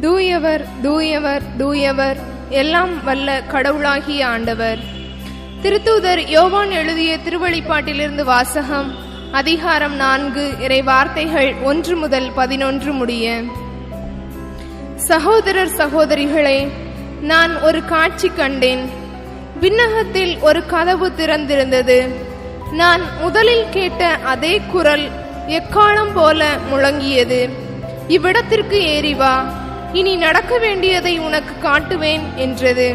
தூயவர் தூயவர் தூயவர் எல்லாம் வல்ல கடவுளாகிய ஆண்டவர் திருத்தூதர் யோவான் எழுதிய திருவழிப்பாட்டிலிருந்து வாசகம் அதிகாரம் நான்கு இறை வார்த்தைகள் ஒன்று முதல் பதினொன்று முடிய சகோதரர் சகோதரிகளே நான் ஒரு காட்சி கண்டேன் விண்ணகத்தில் ஒரு கதவு திறந்திருந்தது நான் முதலில் கேட்ட அதே குரல் எக்காலம் போல முழங்கியது இவ்விடத்திற்கு ஏறி வா இனி நடக்க வேண்டியதை உனக்கு காட்டுவேன் என்றது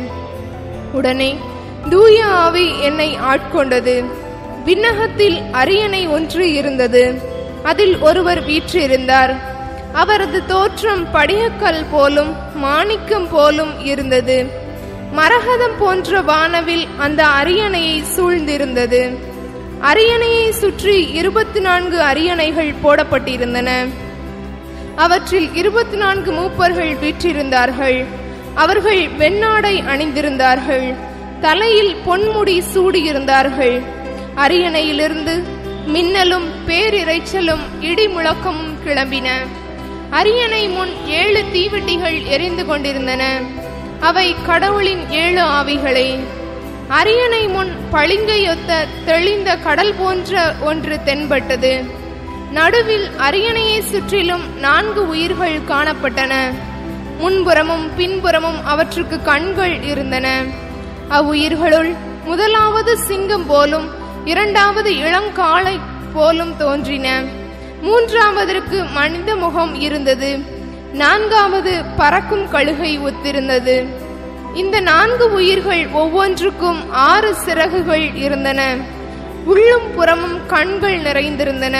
உடனே தூய ஆவி என்னை ஆட்கொண்டது விண்ணகத்தில் அரியணை ஒன்று இருந்தது அதில் ஒருவர் வீற்றிருந்தார் அவரது தோற்றம் படியக்கல் போலும் மாணிக்கம் போலும் இருந்தது மரகதம் போன்ற வானவில் அந்த அரியணையை சூழ்ந்திருந்தது அரியணையை சுற்றி இருபத்தி நான்கு அரியணைகள் போடப்பட்டிருந்தன அவற்றில் இருபத்தி நான்கு மூப்பர்கள் வீற்றிருந்தார்கள் அவர்கள் வெண்ணாடை அணிந்திருந்தார்கள் தலையில் பொன்முடி சூடியிருந்தார்கள் அரியணையிலிருந்து மின்னலும் பேரிரைச்சலும் இடி முழக்கமும் கிளம்பின அரியணை முன் ஏழு தீவெட்டிகள் எரிந்து கொண்டிருந்தன அவை கடவுளின் ஏழு ஆவிகளே அரியணை முன் பளிங்கையொத்த தெளிந்த கடல் போன்ற ஒன்று தென்பட்டது நடுவில் அரியணையை சுற்றிலும் நான்கு உயிர்கள் காணப்பட்டன முன்புறமும் பின்புறமும் அவற்றுக்கு கண்கள் இருந்தன அவ்வுயிர்களுள் முதலாவது சிங்கம் போலும் இரண்டாவது இளங்காளை போலும் தோன்றின மூன்றாவதற்கு மனித முகம் இருந்தது நான்காவது பறக்கும் கழுகை ஒத்திருந்தது இந்த நான்கு உயிர்கள் ஒவ்வொன்றுக்கும் ஆறு சிறகுகள் இருந்தன உள்ளும் புறமும் கண்கள் நிறைந்திருந்தன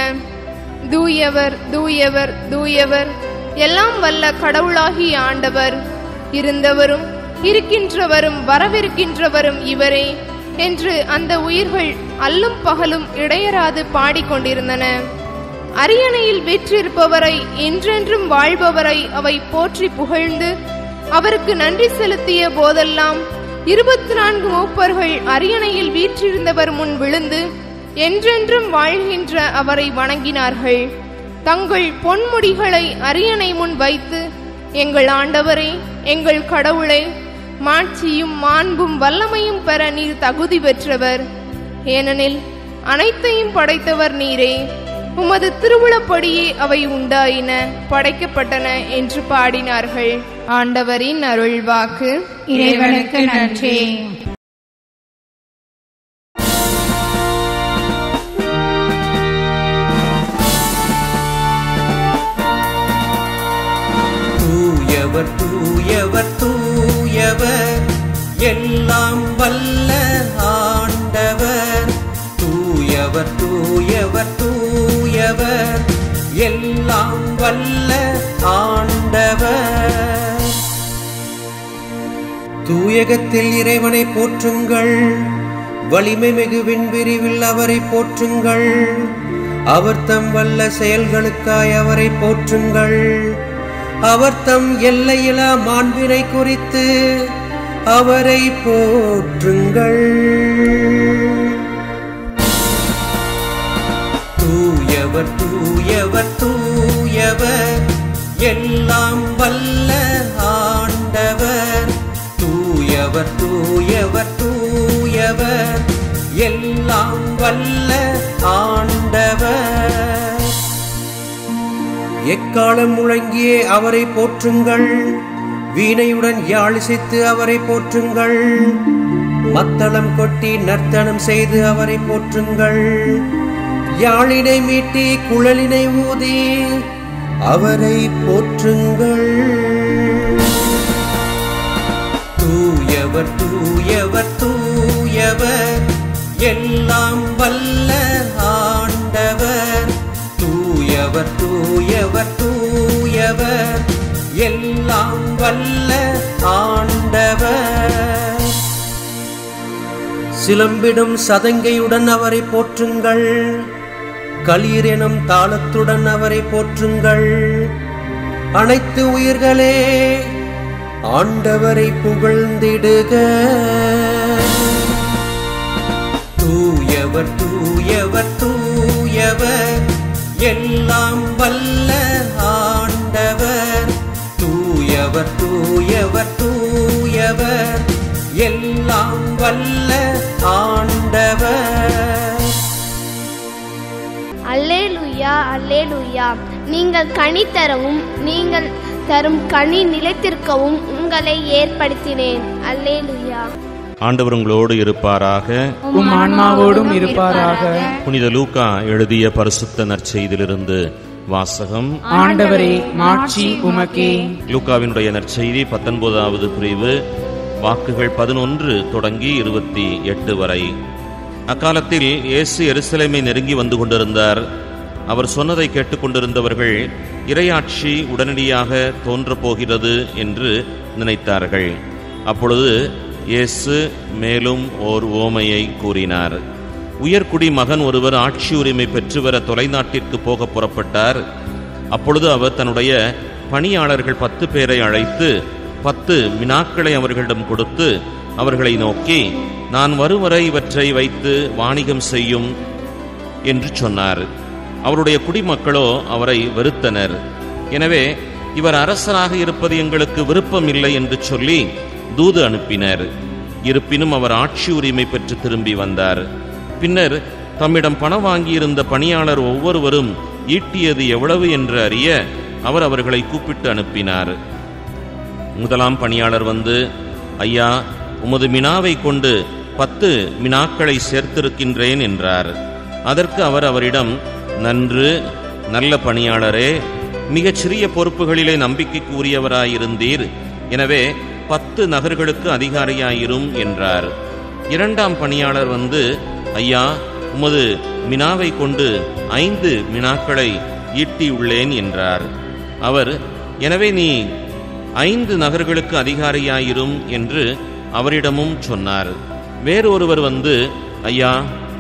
தூயவர் தூயவர் தூயவர் எல்லாம் வல்ல கடவுளாகிய ஆண்டவர் இருந்தவரும் இருக்கின்றவரும் வரவிருக்கின்றவரும் இவரே என்று அந்த உயிர்கள் அல்லும் பகலும் இடையராது பாடிக்கொண்டிருந்தன அரியணையில் வீற்றிருப்பவரை என்றென்றும் வாழ்பவரை அவை போற்றி புகழ்ந்து அவருக்கு நன்றி செலுத்திய போதெல்லாம் இருபத்தி நான்கு மூப்பர்கள் அரியணையில் வீற்றிருந்தவர் முன் விழுந்து என்றென்றும் வாழ்கின்ற அவரை வணங்கினார்கள் தங்கள் பொன்முடிகளை அரியணை முன் வைத்து எங்கள் ஆண்டவரே எங்கள் கடவுளே மாட்சியும் மாண்பும் வல்லமையும் பெற நீர் தகுதி பெற்றவர் ஏனெனில் அனைத்தையும் படைத்தவர் நீரே உமது திருவுளப்படியே அவை உண்டாயின படைக்கப்பட்டன என்று பாடினார்கள் ஆண்டவரின் அருள்வாக்கு இறைவனுக்கு நன்றி தூயவர் தூயவர் தூயவர் எல்லாம் வல்ல ஆண்டவர் தூயவர் தூயவர் தூயவர் எல்லாம் வல்ல ஆண்டவர் தூயகத்தில் இறைவனை போற்றுங்கள் வலிமை மிகு விண்பிரிவில் அவரை போற்றுங்கள் அவர் தம் வல்ல செயல்களுக்காய் அவரை போற்றுங்கள் அவர் தம் எல்லையிலா மாண்பினை குறித்து அவரை போற்றுங்கள் தூயவர் தூயவர் தூயவர் எல்லாம் வல்ல ஆண்டவர் தூயவர் தூயவர் தூயவர் எல்லாம் வல்ல ஆண்டவர் எக்காலம் முழங்கியே அவரை போற்றுங்கள் வீணையுடன் யாழிசைத்து அவரை போற்றுங்கள் மத்தளம் கொட்டி நர்த்தனம் செய்து அவரை போற்றுங்கள் யாழினை மீட்டி குழலினை ஊதி அவரை போற்றுங்கள் தூயவர் தூயவர் தூயவர் எல்லாம் வல்ல ஆண்டவர் தூயவர் தூயவர் தூயவர் எல்லாம் வல்ல ஆண்டவர் சிலம்பிடும் சதங்கையுடன் அவரை போற்றுங்கள் களீர் எனும் தாளத்துடன் அவரை போற்றுங்கள் அனைத்து உயிர்களே ஆண்டவரை புகழ்ந்திடுக தூயவர் தூயவர் தூயவர் எல்லாம் வல்ல ஆண்டவர் தூயவர் தூயவர் தூயவர் தூயவர் எல்லாம் வல்ல ஆண்டவர் அல்லேலூயா அல்லேலூயா நீங்கள் கனி தரவும் நீங்கள் தரும் கனி நிலைத்திருக்கவும் உங்களை ஏற்படுத்தினேன் அல்லேலூயா ஆண்டவர் உங்களோடு இருப்பாராக உம் ஆன்மாவோடும் இருப்பாராக புனித லூக்கா எழுதிய பரிசுத்த நற்செய்தியிலிருந்து வாசகம் ஆண்டவரே மாட்சி உமக்கே லூக்காவினுடைய நற்செய்தி பத்தொன்பதாவது பிரிவு வாக்குகள் பதினொன்று தொடங்கி இருபத்தி எட்டு வரை அக்காலத்தில் இயேசு எருசலேமை நெருங்கி வந்து கொண்டிருந்தார் அவர் சொன்னதை கேட்டுக்கொண்டிருந்தவர்கள் இரையாட்சி உடனடியாக தோன்றப் போகிறது என்று நினைத்தார்கள் அப்பொழுது இயேசு மேலும் ஓர் ஓமையை கூறினார் உயர்குடி மகன் ஒருவர் ஆட்சி உரிமை பெற்று வர தொலைநாட்டிற்கு போக புறப்பட்டார் அப்பொழுது அவர் தன்னுடைய பணியாளர்கள் பத்து பேரை அழைத்து பத்து வினாக்களை அவர்களிடம் கொடுத்து அவர்களை நோக்கி நான் வரும் வரை இவற்றை வைத்து வாணிகம் செய்யும் என்று சொன்னார் அவருடைய குடிமக்களோ அவரை வெறுத்தனர் எனவே இவர் அரசராக இருப்பது எங்களுக்கு விருப்பமில்லை என்று சொல்லி தூது அனுப்பினர் இருப்பினும் அவர் ஆட்சி உரிமை பெற்று திரும்பி வந்தார் பின்னர் தம்மிடம் பணம் வாங்கியிருந்த பணியாளர் ஒவ்வொருவரும் ஈட்டியது எவ்வளவு என்று அறிய அவர் அவர்களை கூப்பிட்டு அனுப்பினார் முதலாம் பணியாளர் வந்து ஐயா உமது மினாவை கொண்டு பத்து மினாக்களை சேர்த்திருக்கின்றேன் என்றார் அதற்கு அவர் அவரிடம் நன்று நல்ல பணியாளரே மிகச் சிறிய பொறுப்புகளிலே நம்பிக்கைக்கு உரியவராயிருந்தீர் எனவே பத்து நகர்களுக்கு அதிகாரியாயிரும் என்றார் இரண்டாம் பணியாளர் வந்து ஐயா உமது மினாவை கொண்டு ஐந்து மினாக்களை ஈட்டியுள்ளேன் என்றார் அவர் எனவே நீ ஐந்து நகர்களுக்கு அதிகாரியாயிரும் என்று அவரிடமும் சொன்னார் வேறொருவர் வந்து ஐயா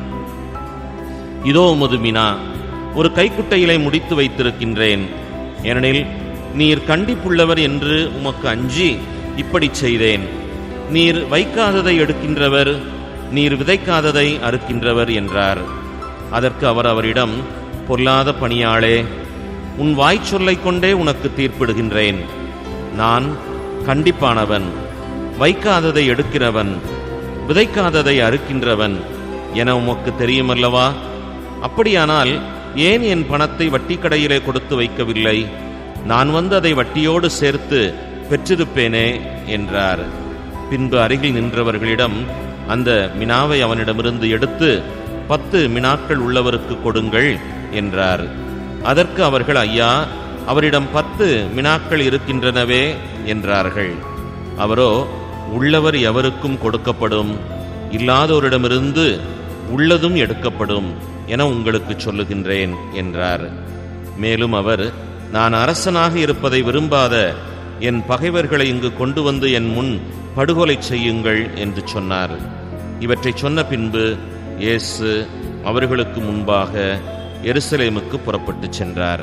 இதோ உமது மினா ஒரு கைக்குட்டையிலே முடித்து வைத்திருக்கின்றேன் ஏனெனில் நீர் கண்டிப்புள்ளவர் என்று உமக்கு அஞ்சி இப்படி செய்தேன் நீர் வைக்காததை எடுக்கின்றவர் நீர் விதைக்காததை அறுக்கின்றவர் என்றார் அதற்கு அவர் அவரிடம் பொல்லாத பணியாளே உன் வாய்ச்சொல்லைக் கொண்டே உனக்கு தீர்ப்பிடுகின்றேன் நான் கண்டிப்பானவன் வைக்காததை எடுக்கிறவன் விதைக்காததை அறுக்கின்றவன் என உமக்கு தெரியுமல்லவா அப்படியானால் ஏன் என் பணத்தை வட்டிக்கடையிலே கொடுத்து வைக்கவில்லை நான் வந்து அதை வட்டியோடு சேர்த்து பெற்றிருப்பேனே என்றார் பின்பு அருகில் நின்றவர்களிடம் அந்த மினாவை அவனிடமிருந்து எடுத்து பத்து மினாக்கள் உள்ளவருக்கு கொடுங்கள் என்றார் அதற்கு அவர்கள் ஐயா அவரிடம் பத்து மினாக்கள் இருக்கின்றனவே என்றார்கள் அவரோ உள்ளவர் எவருக்கும் கொடுக்கப்படும் இல்லாதோரிடமிருந்து உள்ளதும் எடுக்கப்படும் என உங்களுக்கு சொல்லுகின்றேன் என்றார் மேலும் அவர் நான் அரசனாக இருப்பதை விரும்பாத என் பகைவர்களை இங்கு கொண்டு வந்து என் முன் படுகொலை செய்யுங்கள் என்று சொன்னார் இவற்றை சொன்ன பின்பு இயேசு அவர்களுக்கு முன்பாக எருசலேமுக்கு புறப்பட்டுச் சென்றார்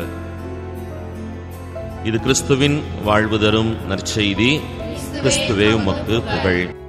இது கிறிஸ்துவின் வாழ்வு தரும் நற்செய்தி கிறிஸ்துவே உமக்கு புகழ்